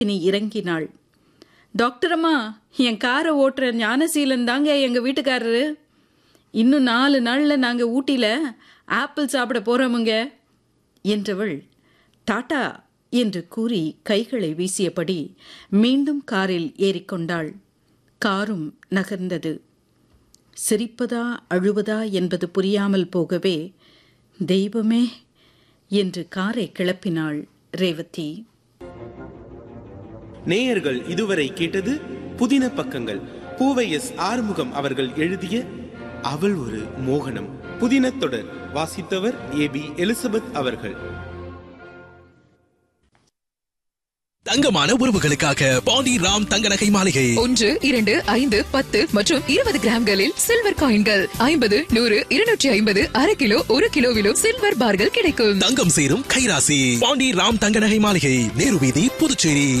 இனி இறங்கினாள் டாக்டர் அம்மா என் காரை ஓட்டுற ஞானசீலன் தாங்க எங்க வீட்டுக்காரரு இன்னும் நாலு நாள்ல நாங்க ஊட்டியில ஆப்பிள் சாப்பிட போறோமுங்க என்றவள் டாடா என்று கூறி கைகளை வீசியபடி மீண்டும் காரில் ஏறிக்கொண்டாள் காரும் நகர்ந்தது சிரிப்பதா அழுவதா என்பது புரியாமல் போகவே தெய்வமே என்று காரை கிளப்பினாள் ரேவதி நேயர்கள் இதுவரை கேட்டது புதின பக்கங்கள் பூவை எஸ் ஆறுமுகம் அவர்கள் எழுதிய அவள் ஒரு மோகனம் புதின தொடர் வாசித்தவர் ஏ பி எலிசபெத் அவர்கள் தங்கமான உறவுகளுக்காக பாண்டி ராம் தங்க நகை மாளிகை ஒன்று இரண்டு ஐந்து பத்து மற்றும் இருபது கிராம்களில் சில்வர் காயின்கள் ஐம்பது நூறு இருநூற்றி ஐம்பது அரை கிலோ ஒரு கிலோவிலும் சில்வர் பார்கள் கிடைக்கும் தங்கம் சேரும் கைராசி பாண்டி ராம் தங்க நகை மாளிகை நேரு வீதி புதுச்சேரி